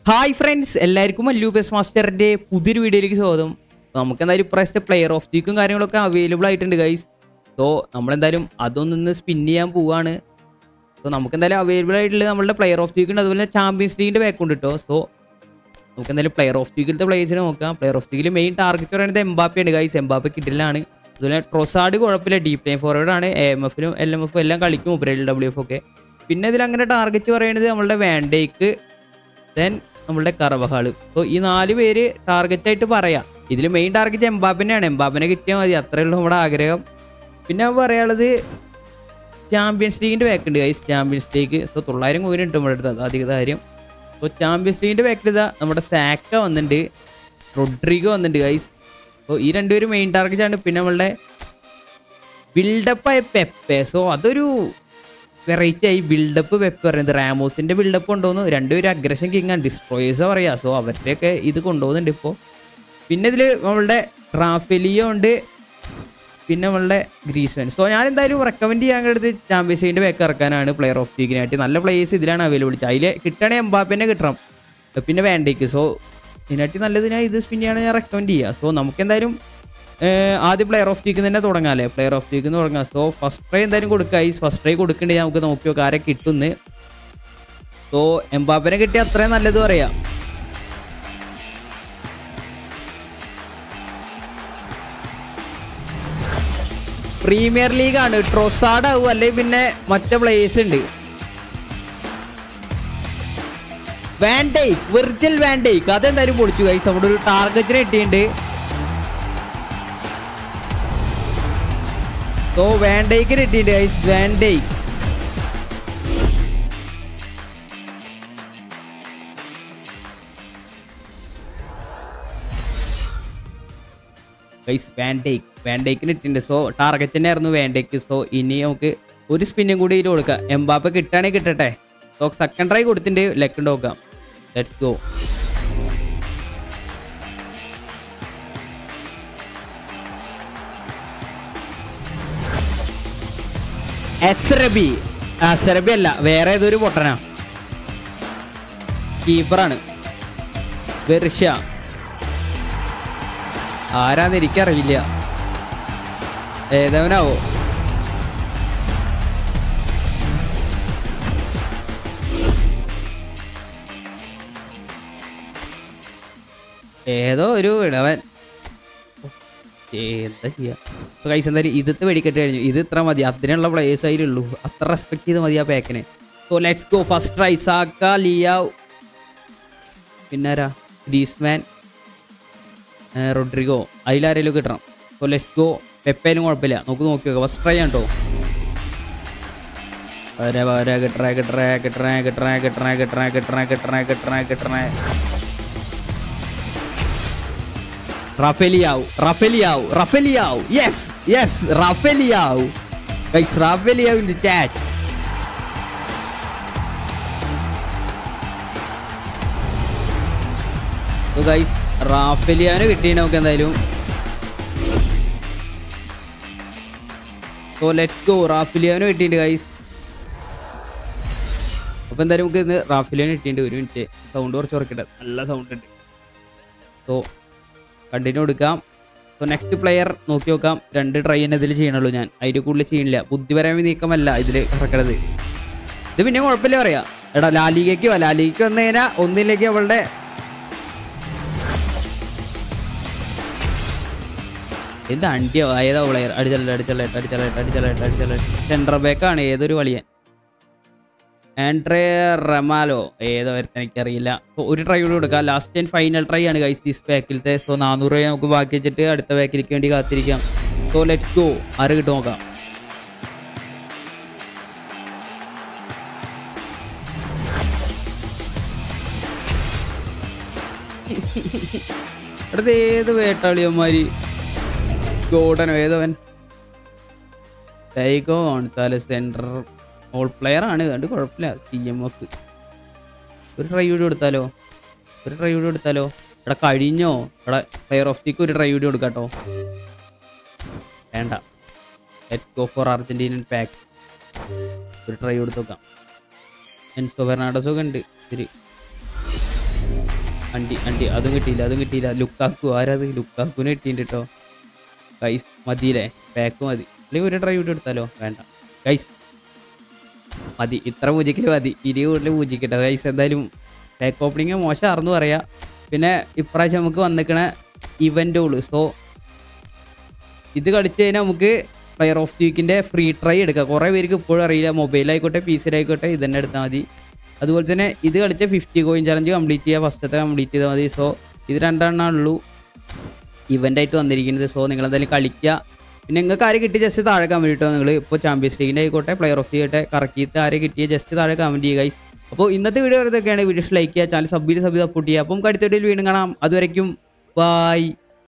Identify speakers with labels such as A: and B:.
A: hi friends എല്ലാവർക്കും മല്ലു ബെസ് മാസ്റ്ററിന്റെ പുതിയൊരു വീഡിയോയിലേക്ക് സ്വാഗതം അപ്പോൾ നമുക്ക് എന്തായാലും ഇപ്രാവശ്യത്തെ പ്ലെയർ ഓഫ് ദീക്കും കാര്യങ്ങളൊക്കെ അവൈലബിൾ ആയിട്ടുണ്ട് ഗൈസ് സോ നമ്മളെന്തായാലും അതൊന്നൊന്ന് സ്പിൻ ചെയ്യാൻ പോവാണ് സോ നമുക്ക് എന്തായാലും അവൈലബിൾ ആയിട്ടുള്ള നമ്മളുടെ പ്ലെയർ ഓഫ് ദീക്ക് ഉണ്ട് അതുപോലെ ചാമ്പ്യൻസ് ലീഗിന്റെ ബാക്ക് ഉണ്ട് കേട്ടോ സോ നമുക്ക് എന്തായാലും പ്ലെയർ ഓഫ് ദീക്കിലത്തെ പ്ലേസിനെ നോക്കാം പ്ലെയർ ഓഫ് ദീക്കിൽ മെയിൻ ടാർഗറ്റ് പറയുന്നത് എംബാപ്പയാണ് ഗൈസ് എംബാപ്പ കിട്ടില്ലാണ് അതുപോലെ ട്രൊസാഡ് കുഴപ്പമില്ല ഡീപ് ലൈൻ ഫോർവേഡ് ആണ് എ എം എഫിലും എൽ എം എഫും എല്ലാം കളിക്കും ഉപരി എൽ ഡബ്ല്യു എഫ് ഒക്കെ പിന്നെ ഇതിൽ അങ്ങനെ ടാർഗറ്റ് പറയുന്നത് നമ്മളുടെ വാൻഡേക്ക് ദെൻ നമ്മളുടെ കറവഹാള് സോ ഈ നാല് പേര് ടാർഗറ്റ് ആയിട്ട് പറയാം ഇതിൽ മെയിൻ ടാർഗറ്റ് എംബാപ്പിനെയാണ് എംബാപ്പിനെ കിട്ടിയാൽ മതി അത്രേ ഉള്ളൂ നമ്മുടെ ആഗ്രഹം പിന്നെ പറയാനുള്ളത് ചാമ്പ്യൻസ് ലീഗിന്റെ ബാക്ക് ഉണ്ട് ഗൈസ് ചാമ്പ്യൻസ് ലീഗ് സോ തൊള്ളായിരം കോയിൻ ഉണ്ട് നമ്മുടെ അടുത്ത് അത് അധിക കാര്യം സോ ചാമ്പ്യൻസ് ലീഗിന്റെ ബാക്കിൽ ഇതാ നമ്മുടെ സാക്ക വന്നിട്ടുണ്ട് റൊഡ്രിഗോ വന്നിട്ടുണ്ട് ഗൈസ് അപ്പോൾ ഈ രണ്ടുപേരും മെയിൻ ടാർഗറ്റ് ആണ് പിന്നെ നമ്മളുടെ ബിൽഡപ്പ് ആയ പെപ്പെ സോ അതൊരു വെറൈറ്റി ആയി ബിൽഡപ്പ് പെപ്പ് പറയുന്നത് റാമോസിന്റെ ബിൽഡപ്പ് കൊണ്ടുവന്നു രണ്ടുപേരും അഗ്രഷൻ കിങ് ആണ് ഡിസ്ട്രോയേഴ്സ് പറയാ സോ അവരുടെയൊക്കെ ഇത് കൊണ്ടുപോകുന്നുണ്ട് ഇപ്പോൾ പിന്നെ ഇതിൽ നമ്മളുടെ റാഫെലിയോ ഉണ്ട് പിന്നെ നമ്മളുടെ ഗ്രീസ്മാൻ സോ ഞാൻ എന്തായാലും റെക്കമെൻഡ് ചെയ്യാൻ എടുത്ത് ചാമ്പ്യൻസ് ലീഗിന്റെ ബാക്ക് ഇറക്കാനാണ് പ്ലെയർ ഓഫ് ലീഗിനായിട്ട് നല്ല പ്ലേയേഴ്സ് ഇതിലാണ് അവൈലബിൾ അതിൽ കിട്ടണേ എംബാപ്പിനെ കിട്ടണം പിന്നെ വേണ്ടേക്ക് സോ ഇതിനായിട്ട് നല്ലത് ഞാൻ ഇത് സ്പിൻ ചെയ്യാണ് ഞാൻ റെക്കമെൻഡ് ചെയ്യുക സോ നമുക്ക് എന്തായാലും ഏഹ്, ആദ്യം പ്ലെയർ ഓഫ് ലീഗ് തന്നെ തുടങ്ങാം അല്ലേ പ്ലെയർ ഓഫ് ലീഗ് തുടങ്ങാം സോ ഫസ്റ്റ് ട്രൈ എന്തായാലും കൊടുക്കുക ഈ ഫസ്റ്റ് ട്രൈ കൊടുക്കണ്ടേ നമുക്ക് നോക്കി നോക്കാം ആരെ കിട്ടുന്ന് സോ എംബാപ്പിനെ കിട്ടിയ അത്രയും നല്ലത് പറയാം പ്രീമിയർ ലീഗ് ആണ് ട്രൊസാഡ് ആവും അല്ലെങ്കിൽ പിന്നെ മറ്റേ പ്ലേയേഴ്സ് ഉണ്ട് വാൻഡേക്ക് വെർച്വൽ വാൻഡേക്ക് അതെന്തായാലും പൊളിച്ചു കൈസ് നമ്മുടെ ഒരു ടാർഗറ്റിന് കിട്ടിയിട്ടുണ്ട് സോ വാൻഡേക്ക് കിട്ടിയിട്ടുണ്ട് ഗൈസ് വാൻഡേക്ക് ഗൈസ് വാൻഡേക്ക് വാൻഡേക്കിന് ഇട്ടിട്ടുണ്ട് സോ ടാർഗറ്റ് തന്നെ ആയിരുന്നു വാൻഡേക്ക് സോ ഇനി നമുക്ക് ഒരു സ്പിന്നും കൂടി ഇതിൽ കൊടുക്കാം എംബാപ്പ കിട്ടുകയാണെങ്കിൽ കിട്ടട്ടെ സോ സെക്കൻഡ് ട്രൈ കൊടുത്തിട്ടുണ്ട് ലെക്ക് നോക്കാം ലെറ്റ്സ് ഗോ എസ്രബി അസരബി അല്ല വേറെ ഏതൊരു പൊട്ടനാ കീപ്പറാണ് വെർഷ ആരാന്ന് എനിക്കറിയില്ല ഏതവനാവോ ഏതോ ഒരു ഇടവൻ ഓ, ഏ, എന്താ ചെയ്യാ ഇപ്പൊ കൈസ് എന്തായാലും ഇതിത്ത് വെടിക്കെട്ട് കഴിഞ്ഞു ഇത് ഇത്ര മതി അതിനുള്ള പ്ലേയേഴ്സ് അതിലുള്ളൂ അത്ര റെസ്പെക്ട് ചെയ്ത് മതി ആ പാക്കിനെ so let's go first try Saka Leao പിന്നാരാ ഡീസ്മാൻ റൊഡ്രിഗോ അതിലാരെങ്കിലും കിട്ടണം സോ ലെറ്റ്സ് ഗോ പെപ്പേനും കുഴപ്പമില്ല നമുക്ക് നോക്കി നോക്കാം ഫസ്റ്റ് ട്രൈ ആണ് കേട്ടോ വരെ വരെ കിട്ടറേ കിട്ടറേ കിട്ടറേ കിട്ടറേ കിട്ടറേ കിട്ടറേ കിട്ടറേ കിട്ടറേ കിട്ടറേ കിട്ടറേ Rafael Leao Rafael Leao Rafael Leao yes yes Rafael Leao guys Rafael Leao in the chat so guys റാഫേലിയാന് കിട്ടി നമുക്ക് എന്തായാലും സോ ലെറ്റ്സ് ഗോ റാഫിലിയാന് കിട്ടിയിട്ടുണ്ട് ഗൈസ് അപ്പോൾ എന്തായാലും നമുക്ക് ഇന്ന് റാഫിലിയാന് കിട്ടിയിട്ടുണ്ട് ഒരു മിനിറ്റ് സൗണ്ട് കുറച്ച് ഉറക്കട്ടെ നല്ല സൗണ്ട് ഉണ്ട് സോ കണ്ടിന്യൂ എടുക്കാം സോ നെക്സ്റ്റ് പ്ലെയർ നോക്കി നോക്കാം രണ്ട് ട്രൈ തന്നെ ഇതിൽ ചെയ്യണുള്ളൂ ഞാൻ അതിൽ കൂടുതൽ ചെയ്യണില്ല ബുദ്ധിപരമായ നീക്കമല്ല ഇതിൽ ഇറക്കണത് ഇത് പിന്നെ കുഴപ്പമില്ല പറയാ എടാ ലാലികയ്ക്ക് വാ ലാലികയ്ക്ക് വന്നു കഴിഞ്ഞാൽ ഒന്നിലേക്ക് അവളുടെ എന്ത് അണ്ടിയോ ഏതോ പ്ലെയർ അടിച്ചല്ല അടിച്ചല്ല അടിച്ചല്ല അടിച്ചല്ല അടിച്ചല്ല സെൻട്രൽ ബാക്കാണ് ഏതൊരു കളിയൻ ആൻഡ്രേ റമാലോ ഏതോ വരുത്ത എനിക്കറിയില്ല സോ ഒരു ട്രൈ കൂടി കൊടുക്കാം ലാസ്റ്റ് ആൻഡ് ഫൈനൽ ട്രൈ ആണ് ഗൈസ് ദിസ് പാക്കിലത്തെ സോ നാനൂറ് രൂപ നമുക്ക് ബാക്കി വെച്ചിട്ട് അടുത്ത പാക്കിലേക്ക് വേണ്ടി കാത്തിരിക്കാം സോ ലെറ്റ്സ് ഗോ ആറ് കിട്ടും നോക്കാം അടുത്ത ഏത് വേട്ടാളിയന്മാര് ഗോഡനോ ഏതവൻ Tiago Gonzalez centre all player ആണ് കണ്ട് കുഴപ്പമില്ല സി എം എഫ് ഒരു ട്രൈ വീഡിയോ എടുത്താലോ ഒരു ട്രൈ വീഡിയോ എടുത്താലോ ഇവിടെ കഴിഞ്ഞോ ഇവിടെ പ്ലെയർ ഓഫ് ദിക്ക് ഒരു ട്രൈ വീഡിയോ എടുക്കാട്ടോ വേണ്ട let go for Argentinian pack ഒരു ട്രൈ കൊടുത്ത് നോക്കാം എൻസോ ഫെർണാണ്ടസ് ഒക്കെ ഉണ്ട് ഇത്തിരി അണ്ടി അണ്ടി അതും കിട്ടിയില്ല അതും കിട്ടിയില്ല ലുക്കാക്കു ആരത് ലുക്കാക്കുനെ കിട്ടിയിട്ടുണ്ട് കേട്ടോ ഗൈസ് മതിയില്ലേ പാക്ക് മതി അല്ലെങ്കിൽ ഒരു ട്രൈ വീഡിയോ എടുത്താലോ വേണ്ട ഗൈസ് മതി ഇത്ര പൂജിക്കൽ മതി ഇനി കൂടുതൽ പൂജിക്കട്ടെ ഗൈസ് എന്തായാലും പാക്ക് ഓപ്പണിങ് മോശമാണെന്ന് പറയാം പിന്നെ ഇപ്രാവശ്യം നമുക്ക് വന്നിക്കണ ഇവൻ്റ് സോ ഇത് കളിച്ച് കഴിഞ്ഞാൽ നമുക്ക് പ്ലെയർ ഓഫ് ദി വീക്കിൻ്റെ ഫ്രീ ട്രൈ എടുക്കാം കുറേ പേർക്ക് ഇപ്പോഴും അറിയില്ല മൊബൈലായിക്കോട്ടെ പി സിയിലായിക്കോട്ടെ ഇത് തന്നെ എടുത്താൽ മതി അതുപോലെ തന്നെ ഇത് കളിച്ച ഫിഫ്റ്റി കോയിൻ ചലഞ്ച് കംപ്ലീറ്റ് ചെയ്യുക ഫസ്റ്റത്തെ കംപ്ലീറ്റ് ചെയ്താൽ മതി സോ ഇത് രണ്ടെണ്ണമുള്ളൂ ഇവൻ്റ് ആയിട്ട് വന്നിരിക്കുന്നത് സോ നിങ്ങൾ എന്തായാലും കളിക്കുക പിന്നെ നിങ്ങൾക്ക് ആരെ കിട്ടി ജസ്റ്റ് താഴെ കമൻറ്റ് ഇട്ടോ നിങ്ങൾ ഇപ്പോൾ ചാമ്പ്യൻസ് ലീഗിൻ്റെ ആയിക്കോട്ടെ പ്ലെയർ ഓഫ് ദി ആയിട്ടെ കറക്കിയിട്ട് ആരെ കിട്ടിയ ജസ്റ്റ് താഴെ കമൻറ്റ് ചെയ്യുക ഗൈസ് അപ്പോൾ ഇന്നത്തെ വീഡിയോ ഇതൊക്കെയാണ് വീഡിയോസ് ലൈക്ക് ചെയ്യുക ചാനൽ സബ് ചെയ്ത് സബ് സപ്പോർട്ട് ചെയ്യുക അപ്പം അടുത്ത വീഡിയോയിൽ വീണ്ടും കാണാം അതുവരയ്ക്കും ബൈ